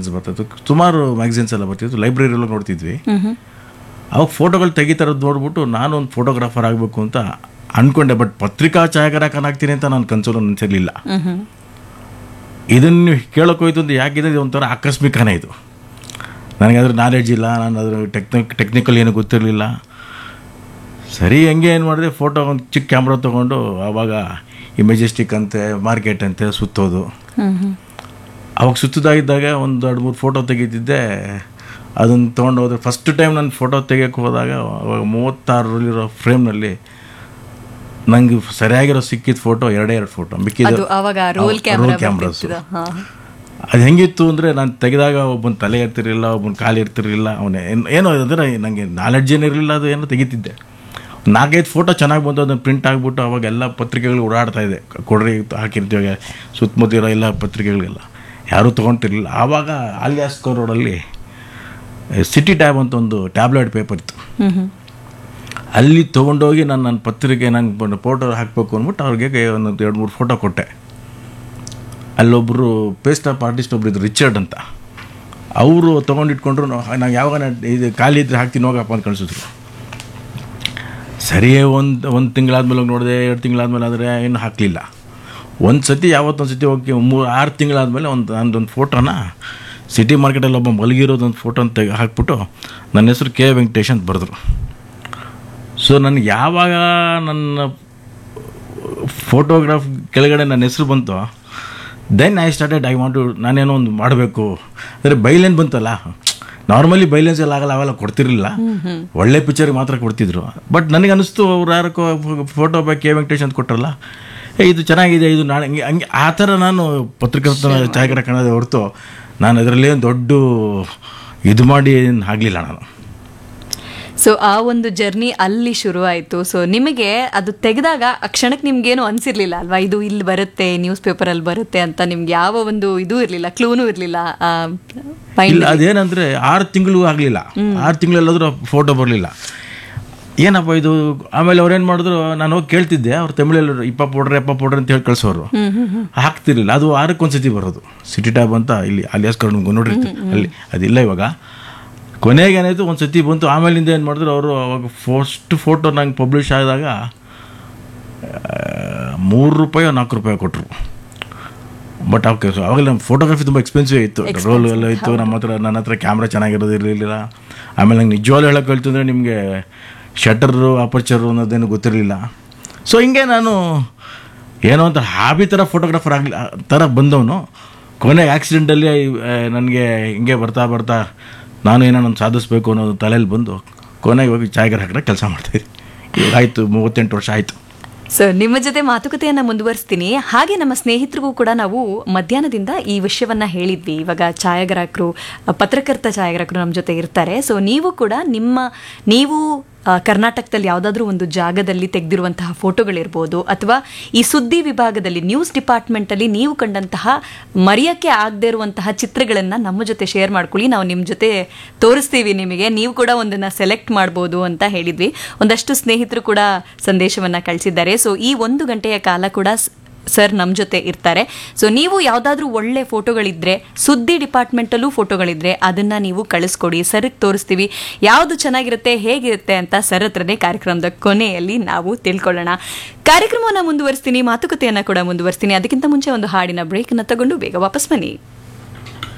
magazines ಬರ್ತಿತ್ತು ಸುಮಾರು magazines ಎಲ್ಲ ಬರ್ತಿತ್ತು ಲೈಬ್ರರಿಯಲ್ಲೂ ನೋಡ್ತಿದ್ವಿ ಅವಾಗ ಫೋಟೋಗಳು ತೆಗಿತಾರದ್ದು ನೋಡ್ಬಿಟ್ಟು ನಾನು ಒಂದು ಫೋಟೋಗ್ರಾಫರ್ ಆಗಬೇಕು ಅಂತ ಅನ್ಕೊಂಡೆ ಬಟ್ ಪತ್ರಿಕಾ ಛಾಯಾಗ್ರಾಹಕನಾಗ್ತೀನಿ ಅಂತ ನಾನು ಕನ್ಸೋಲು ಅನಿಸಿರಲಿಲ್ಲ ಇದನ್ನು ಕೇಳೋಕೆ ಹೋಯ್ತು ಅಂತ ಯಾಕಿದೆ ಇದು ಒಂಥರ ಆಕಸ್ಮಿಕನೇ ಇದು ನನಗೆ ಅದ್ರ ನಾಲೆಡ್ಜ್ ಇಲ್ಲ ನಾನು ಅದ್ರ ಟೆಕ್ನಿಕ್ ಟೆಕ್ನಿಕಲ್ ಏನು ಗೊತ್ತಿರಲಿಲ್ಲ ಸರಿ ಹೆಂಗೆ ಏನು ಮಾಡಿದೆ ಫೋಟೋ ಒಂದು ಚಿಕ್ಕ ಕ್ಯಾಮ್ರಾ ತೊಗೊಂಡು ಆವಾಗ ಈ ಮೆಜೆಸ್ಟಿಕ್ ಅಂತೆ ಮಾರ್ಕೆಟ್ ಅಂತೆ ಸುತ್ತೋದು ಅವಾಗ ಸುತ್ತದಾಗಿದ್ದಾಗ ಒಂದು ಎರಡು ಮೂರು ಫೋಟೋ ತೆಗಿತಿದ್ದೆ ಅದನ್ನು ತೊಗೊಂಡು ಹೋದ್ರೆ ಫಸ್ಟ್ ಟೈಮ್ ನಾನು ಫೋಟೋ ತೆಗಿಯೋಕ್ಕೆ ಹೋದಾಗ ಅವಾಗ ಮೂವತ್ತಾರರಲ್ಲಿರೋ ಫ್ರೇಮ್ನಲ್ಲಿ ನಂಗೆ ಸರಿಯಾಗಿರೋ ಸಿಕ್ಕಿದ ಫೋಟೋ ಎರಡೇ ಎರಡು ಫೋಟೋ ಮಿಕ್ಕಿದ ಅದು ಅವಾಗ ರೋಲ್ ಕ್ಯಾಮ್ರಾ ಕ್ಯಾಮ್ರಾಸ್ ಅದು ಹೆಂಗಿತ್ತು ಅಂದರೆ ನಾನು ತೆಗೆದಾಗ ಒಬ್ಬನ ತಲೆ ಇರ್ತಿರಲಿಲ್ಲ ಒಬ್ಬನ ಕಾಲು ಇರ್ತಿರಲಿಲ್ಲ ಅವನೇ ಏನೋ ಅಂದರೆ ನನಗೆ ನಾಲೆಡ್ಜ್ ಏನಿರಲಿಲ್ಲ ಅದು ಏನೋ ತೆಗಿತಿದ್ದೆ ನಾಲ್ಕೈದು ಫೋಟೋ ಚೆನ್ನಾಗಿ ಬಂತು ಅದನ್ನು ಪ್ರಿಂಟ್ ಆಗಿಬಿಟ್ಟು ಅವಾಗ ಎಲ್ಲ ಪತ್ರಿಕೆಗಳು ಓಡಾಡ್ತಾ ಇದೆ ಕೊಡ್ರಿ ಹಾಕಿರ್ತೀವಿ ಸುತ್ತಮುತ್ತ ಇರೋ ಎಲ್ಲ ಪತ್ರಿಕೆಗಳಿಗೆಲ್ಲ ಯಾರೂ ತೊಗೊಳ್ತಿರ್ಲಿಲ್ಲ ಆವಾಗ ಆಲಿಯಾಸ್ಕೋ ರೋಡಲ್ಲಿ ಸಿಟಿ ಟ್ಯಾಬ್ ಅಂತ ಒಂದು ಟ್ಯಾಬ್ಲೆಟ್ ಪೇಪರ್ ಇತ್ತು ಅಲ್ಲಿ ತೊಗೊಂಡೋಗಿ ನಾನು ನನ್ನ ಪತ್ರಿಕೆ ನಂಗೆ ಫೋಟೋ ಹಾಕಬೇಕು ಅಂದ್ಬಿಟ್ಟು ಅವ್ರಿಗೆ ಒಂದು ಎರಡು ಮೂರು ಫೋಟೋ ಕೊಟ್ಟೆ ಅಲ್ಲೊಬ್ಬರು ಪೇಸ್ಟ್ ಆಫ್ ಆರ್ಟಿಸ್ಟ್ ಒಬ್ರು ಇದ್ರು ರಿಚರ್ಡ್ ಅಂತ ಅವರು ತೊಗೊಂಡಿಟ್ಕೊಂಡ್ರು ನಾವು ಯಾವಾಗ ಇದು ಖಾಲಿ ಇದ್ರೆ ಹಾಕ್ತೀನಿ ಹೋಗಪ್ಪ ಅಂತ ಕಳಿಸಿದ್ರು ಸರಿ ಒಂದು ಒಂದು ತಿಂಗಳಾದ್ಮೇಲೆ ಹೋಗಿ ನೋಡಿದೆ ಎರಡು ತಿಂಗಳಾದ್ಮೇಲೆ ಆದರೆ ಏನು ಹಾಕಲಿಲ್ಲ ಒಂದು ಸತಿ ಯಾವತ್ತೊಂದು ಸತಿ ಹೋಗಿ ಮೂರು ಆರು ತಿಂಗಳಾದಮೇಲೆ ಒಂದು ನಂದೊಂದು ಫೋಟೋನ ಸಿಟಿ ಮಾರ್ಕೆಟಲ್ಲಿ ಒಬ್ಬ ಮಲಗಿರೋದೊಂದು ಫೋಟೋನ ತೆಗೆ ಹಾಕ್ಬಿಟ್ಟು ನನ್ನ ಹೆಸರು ಕೆ ವೆಂಕಟೇಶ್ ಅಂತ ಬರೆದ್ರು ಸೊ ನನಗೆ ಯಾವಾಗ ನನ್ನ ಫೋಟೋಗ್ರಾಫ್ ಕೆಳಗಡೆ ನನ್ನ ಹೆಸರು ಬಂತು then I started I want to ನಾನೇನೋ ಒಂದು ಮಾಡಬೇಕು ಅಂದರೆ ಬೈಲೆನ್ ಬಂತಲ್ಲ ನಾರ್ಮಲಿ ಬೈಲೆನ್ಸ್ ಎಲ್ಲ ಆಗಲ್ಲ ಅವೆಲ್ಲ ಕೊಡ್ತಿರ್ಲಿಲ್ಲ ಒಳ್ಳೆ ಪಿಕ್ಚರ್ಗೆ ಮಾತ್ರ ಕೊಡ್ತಿದ್ರು ಬಟ್ ನನಗೆ ಅನಿಸ್ತು ಅವ್ರು ಯಾರಕ್ಕೋ ಫೋಟೋ ಬೈ ಕೆ ವೆಂಕಟೇಶ್ ಅಂತ ಕೊಟ್ಟರಲ್ಲ ಏ ಇದು ಚೆನ್ನಾಗಿದೆ ಇದು ನಾಳೆ ಹಂಗೆ ಹಂಗೆ ಆ ಥರ ನಾನು ಪತ್ರಕರ್ತ ಛಾಯಾಗ್ರಾಹಕ ಅನ್ನೋದೇ ಹೊರತು ನಾನು ಅದರಲ್ಲಿ ಒಂದು ದೊಡ್ಡ ಇದು ಮಾಡಿ ಆಗಲಿಲ್ಲ ನಾನು ಸೊ ಆ ಒಂದು ಜರ್ನಿ ಅಲ್ಲಿ ಶುರು ಆಯಿತು ಸೊ ನಿಮಗೆ ಅದು ತೆಗೆದಾಗ ಆ ಕ್ಷಣಕ್ಕೆ ನಿಮ್ಗೇನು ಅನ್ಸಿರ್ಲಿಲ್ಲ ಅಲ್ವಾ ಇದು ಇಲ್ಲಿ ಬರುತ್ತೆ ನ್ಯೂಸ್ ಪೇಪರಲ್ಲಿ ಬರುತ್ತೆ ಅಂತ ನಿಮ್ಗೆ ಯಾವ ಒಂದು ಇದು ಇರಲಿಲ್ಲ ಕ್ಲೂನು ಇರಲಿಲ್ಲ ಇಲ್ಲ ಅದೇನಂದ್ರೆ ಆರು ತಿಂಗಳು ಆಗಲಿಲ್ಲ ಆರು ತಿಂಗಳಲ್ಲಾದ್ರೂ ಫೋಟೋ ಬರಲಿಲ್ಲ ಏನಪ್ಪ ಇದು ಆಮೇಲೆ ಅವ್ರೇನು ಮಾಡಿದ್ರು ನಾನು ಹೋಗಿ ಕೇಳ್ತಿದ್ದೆ ಅವ್ರು ತಮಿಳಲ್ಲಿ ಇಪ್ಪ ಪೌಡ್ರೆ ಅಪ್ಪ ಪೌಡ್ರೆ ಅಂತ ಹೇಳಿ ಕಳ್ಸೋರು ಹಾಕ್ತಿರ್ಲಿಲ್ಲ ಅದು ವಾರಕ್ಕೊಂದ್ಸತಿ ಬರೋದು ಸಿಟಿ ಟ್ಯಾಬ್ ಅಂತ ಇಲ್ಲಿ ಅಲಿಯಾಸ್ ಕರ್ಕೊಂಡು ನೋಡಿರ್ತೀವಿ ಅಲ್ಲಿ ಅದಿಲ್ಲ ಇವಾಗ ಕೊನೆಗೆ ಏನಾಯಿತು ಒಂದು ಸತಿ ಬಂತು ಆಮೇಲಿಂದ ಏನು ಮಾಡಿದ್ರು ಅವರು ಅವಾಗ ಫಸ್ಟ್ ಫೋಟೋ ನಂಗೆ ಪಬ್ಲಿಷ್ ಆದಾಗ ಮೂರು ರೂಪಾಯಿ ನಾಲ್ಕು ರೂಪಾಯಿ ಕೊಟ್ಟರು ಬಟ್ ಅವಕ್ಕೆ ಅವಾಗ ನಮ್ಮ ಫೋಟೋಗ್ರಫಿ ತುಂಬ ಎಕ್ಸ್ಪೆನ್ಸಿವ್ ಇತ್ತು ರೋಲ್ ಎಲ್ಲ ಇತ್ತು ನಮ್ಮ ಹತ್ರ ನನ್ನ ಹತ್ರ ಕ್ಯಾಮ್ರಾ ಚೆನ್ನಾಗಿರೋದು ಇರಲಿಲ್ಲ ಆಮೇಲೆ ನಂಗೆ ನಿಜವಾಗ್ಲೂ ಹೇಳೋಕೆ ಹೇಳ್ತಂದ್ರೆ ನಿಮಗೆ ಶಟರು ಅಪರ್ಚರು ಅನ್ನೋದೇನು ಗೊತ್ತಿರಲಿಲ್ಲ ಸೊ ಹಿಂಗೆ ನಾನು ಏನೋ ಅಂತ ಹಾಬಿ ಥರ ಫೋಟೋಗ್ರಾಫರ್ ಆಗಲಿ ಥರ ಬಂದವನು ಕೊನೆಗೆ ಆಕ್ಸಿಡೆಂಟಲ್ಲಿ ನನಗೆ ಹಿಂಗೆ ಬರ್ತಾ ಬರ್ತಾ ನಾನು ಏನೋ ಒಂದು ಸಾಧಿಸ್ಬೇಕು ಅನ್ನೋದು ತಲೆಯಲ್ಲಿ ಬಂದು ಕೊನೆಗೆ ಹೋಗಿ ಛಾಯಾಗ್ರಾಹಕರ ಕೆಲಸ ಮಾಡ್ತಾಯಿದ್ದೆ ಈಗ ಆಯಿತು ಮೂವತ್ತೆಂಟು ವರ್ಷ ಆಯಿತು ಸೊ ನಿಮ್ಮ ಜೊತೆ ಮಾತುಕತೆಯನ್ನ ಮುಂದುವರಿಸ್ತೀನಿ ಹಾಗೆ ನಮ್ಮ ಸ್ನೇಹಿತರಿಗೂ ಕೂಡ ನಾವು ಮಧ್ಯಾಹ್ನದಿಂದ ಈ ವಿಷಯವನ್ನ ಹೇಳಿದ್ವಿ ಇವಾಗ ಛಾಯಾಗ್ರಾಹಕರು ಪತ್ರಕರ್ತ ಛಾಯಾಗ್ರಾಹಕರು ನಮ್ಮ ಜೊತೆ ಇರ್ತಾರೆ ಸೊ ನೀವು ಕೂಡ ನಿಮ್ಮ ನೀವು ಆ, ಕರ್ನಾಟಕದಲ್ಲಿ ಯಾವುದಾದ್ರೂ ಒಂದು ಜಾಗದಲ್ಲಿ ತೆಗೆದಿರುವಂತಹ ಫೋಟೋಗಳಿರ್ಬೋದು ಅಥವಾ ಈ ಸುದ್ದಿ ವಿಭಾಗದಲ್ಲಿ ನ್ಯೂಸ್ ಡಿಪಾರ್ಟ್ಮೆಂಟಲ್ಲಿ ನೀವು ಕಂಡಂತಹ ಮರೆಯಕ್ಕೆ ಆಗದೇ ಇರುವಂತಹ ಚಿತ್ರಗಳನ್ನು ನಮ್ಮ ಜೊತೆ ಶೇರ್ ಮಾಡ್ಕೊಳ್ಳಿ ನಾವು ನಿಮ್ಮ ಜೊತೆ ತೋರಿಸ್ತೀವಿ ನಿಮಗೆ ನೀವು ಕೂಡ ಒಂದನ್ನು ಸೆಲೆಕ್ಟ್ ಮಾಡ್ಬೋದು ಅಂತ ಹೇಳಿದ್ವಿ ಒಂದಷ್ಟು ಸ್ನೇಹಿತರು ಕೂಡ ಸಂದೇಶವನ್ನು ಕಳಿಸಿದ್ದಾರೆ ಸೊ ಈ ಒಂದು ಗಂಟೆಯ ಕಾಲ ಕೂಡ ಸ್- ಸರ್ ನಮ್ಮ ಜೊತೆ ಇರ್ತಾರೆ ಸೊ ನೀವು ಯಾವುದಾದ್ರೂ ಒಳ್ಳೆ ಫೋಟೋಗಳಿದ್ರೆ ಸುದ್ದಿ ಡಿಪಾರ್ಟ್ಮೆಂಟಲ್ಲೂ ಫೋಟೋಗಳಿದ್ರೆ ಅದನ್ನ ನೀವು ಕಳಿಸ್ಕೊಡಿ ಸರ್ಗೆ ತೋರಿಸ್ತೀವಿ ಯಾವುದು ಚೆನ್ನಾಗಿರುತ್ತೆ ಹೇಗಿರುತ್ತೆ ಅಂತ ಸರ್ ಹತ್ರನೇ ಕಾರ್ಯಕ್ರಮದ ಕೊನೆಯಲ್ಲಿ ನಾವು ತಿಳ್ಕೊಳ್ಳೋಣ ಕಾರ್ಯಕ್ರಮವನ್ನು ಮುಂದುವರಿಸ್ತೀನಿ ಮಾತುಕತೆಯನ್ನು ಕೂಡ ಮುಂದುವರಿಸ್ತೀನಿ ಅದಕ್ಕಿಂತ ಮುಂಚೆ ಒಂದು ಹಾಡಿನ ಬ್ರೇಕನ್ನು ತಗೊಂಡು ಬೇಗ ವಾಪಸ್ ಬನ್ನಿ